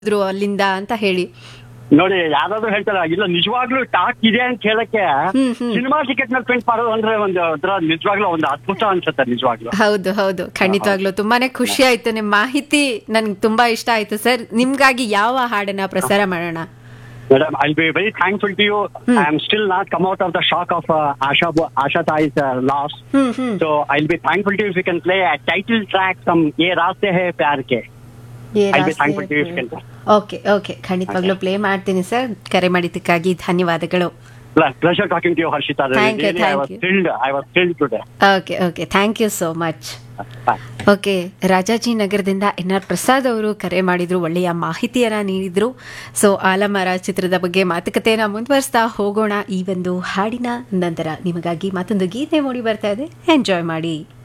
ಇದ್ರು ಅಲ್ಲಿಂದ ಅಂತ ಹೇಳಿ ನೋಡಿ ಯಾರಾದ್ರೂ ಹೇಳ್ತಾರ ಇಲ್ಲ ನಿಜವಾಗ್ಲೂ ಟಾಕ್ ಇದೆ ಅಂತ ಹೇಳಕ್ಕೆ ಹ್ಮ್, ಹ್ಮ್. ಸಿನಿಮಾ ಟಿಕೆಟ್ ನಲ್ಲಿ ಪ್ರಿಂಟ್ ಮಾಡೋದು ಅಂದ್ರೆ ಒಂದು ಅದ್ರ ನಿಜವಾಗ್ಲೂ ಒಂದು ಅದ್ಭುತ ಅನ್ಸುತ್ತೆ ನಿಜವಾಗ್ಲೂ ಹೌದು ಹೌದು ಖಂಡಿತವಾಗ್ಲೂ ತುಂಬಾನೇ ಖುಷಿ ಆಯ್ತು ನಿಮ್ ಮಾಹಿತಿ ನನ್ಗೆ ತುಂಬಾ ಇಷ್ಟ ಆಯ್ತು ಸರ್ ನಿಮ್ಗಾಗಿ ಯಾವ ಹಾಡನ್ನ ಪ್ರಸಾರ ಮಾಡೋಣ madam I be very thankful to you I am still not come out of the shock of Asha Asha ತಾಯಿಸ್ loss hmm hmm so I be thankful to you can play title track some Ye Raaste Hain Pyaar Ke I'll be thankful to you if you can play. Okay okay ಖಂಡಿತವಾಗ್ಲೂ play ಮಾಡ್ತೀನಿ sir ಕರೆ ಮಾಡಿದ್ದಕ್ಕಾಗಿ ಧನ್ಯವಾದಗಳು pleasure talking to you Harshitha Thank you, I thank was you. Thrilled I was thrilled today okay okay thank you so much okay ರಾಜಾಜಿನಗರದಿಂದ N R Prasad ಅವರು ಕರೆ ಮಾಡಿದ್ರು ಒಳ್ಳೆಯ ಮಾಹಿತಿಯನ್ನ ನೀಡಿದ್ರು ಸೊ ಆಲಮರ ಚಿತ್ರದ ಬಗ್ಗೆ ಮಾತುಕತೆಯನ್ನ ಮುಂದುವರಿಸ್ತಾ ಹೋಗೋಣ ಈ ಒಂದು ಹಾಡಿನ ನಂತರ ನಿಮಗಾಗಿ ಮತ್ತೊಂದು ಗೀತೆ ಮೂಡಿ ಬರ್ತಾ ಇದೆ ಎಂಜಾಯ್ ಮಾಡಿ